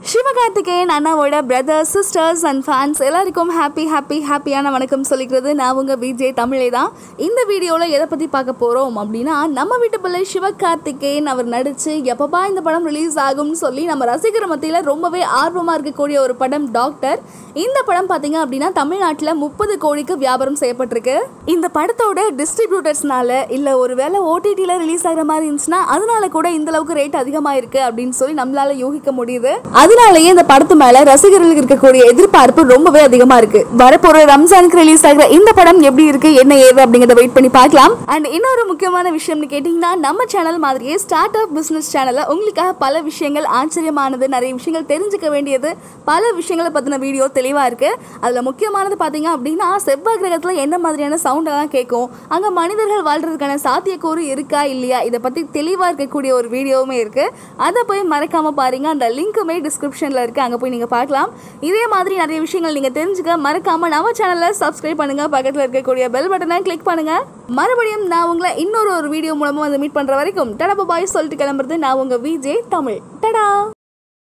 சிவகார்த்திகேயன் அண்ணாவோட brothers sisters and fans எல்லாருக்கும் happy happy ஹாப்பியான வணக்கம் சொல்லிக்கிறது நான் உங்க விஜய் தமிழே தான் இந்த வீடியோவில் எதை பற்றி பார்க்க போகிறோம் அப்படின்னா நம்ம வீட்டு பிள்ளை சிவகார்த்திகேயன் அவர் நடித்து எப்பப்பா இந்த படம் ரிலீஸ் ஆகும்னு சொல்லி நம்ம ரசிகர் மத்தியில் ரொம்பவே ஆர்வமாக இருக்கக்கூடிய ஒரு படம் டாக்டர் இந்த படம் பார்த்தீங்க அப்படின்னா தமிழ்நாட்டில் முப்பது கோடிக்கு வியாபாரம் செய்யப்பட்டிருக்கு இந்த படத்தோட டிஸ்ட்ரிபியூட்டர்ஸ்னால இல்லை ஒரு வேளை ஓடிடியில் ரிலீஸ் ஆகிற மாதிரி இருந்துச்சுன்னா அதனால கூட இந்த அளவுக்கு ரேட் அதிகமாக இருக்கு அப்படின்னு சொல்லி நம்மளால யூகிக்க முடியுது அதனாலயே இந்த படத்து மேல ரசிகர்களுக்கு இருக்கக்கூடிய எதிர்பார்ப்பு ரொம்பவே அதிகமா இருக்கு வரப்போற ரம்ஜானுக்கு ரிலீஸ் ஆகிற இந்த படம் எப்படி இருக்கு என்ன ஏது அப்படிங்கறத வெயிட் பண்ணி பார்க்கலாம் அண்ட் இன்னொரு முக்கியமான விஷயம்னு கேட்டீங்கன்னா நம்ம சேனல் மாதிரியே ஸ்டார்ட் அப் பிசினஸ் சேனல்ல உங்களுக்காக பல விஷயங்கள் ஆச்சரியமானது நிறைய விஷயங்கள் தெரிஞ்சுக்க வேண்டியது பல விஷயங்களை பத்தின வீடியோ தெளிவா இருக்கு அதுல முக்கியமானது பாத்தீங்க அப்படின்னா செவ்வாய் கிரகத்துல என்ன மாதிரியான சவுண்ட் எல்லாம் கேட்கும் அங்க மனிதர்கள் வாழ்றதுக்கான சாத்தியக்கூறு இருக்கா இல்லையா இதை பத்தி தெளிவா இருக்கக்கூடிய ஒரு வீடியோவுமே இருக்கு அதை போய் மறக்காம பாருங்க அந்த லிங்க்குமே டிஸ்கிரிப்ஷன்ல இருக்கு அங்க போய் நீங்க பார்க்கலாம் இதே மாதிரி நிறைய விஷயங்கள் நீங்க தெரிஞ்சுக்க மறக்காம நம்ம சேனலை சப்ஸ்கிரைப் பண்ணுங்க பக்கத்துல இருக்கக்கூடிய பெல் பட்டனை கிளிக் பண்ணுங்க மறுபடியும் நான் உங்களை இன்னொரு ஒரு வீடியோ மூலமா வந்து மீட் பண்ற வரைக்கும் டடா பாய் சொல்லிட்டு கிளம்புறது நான் உங்க விஜே தமிழ் டடா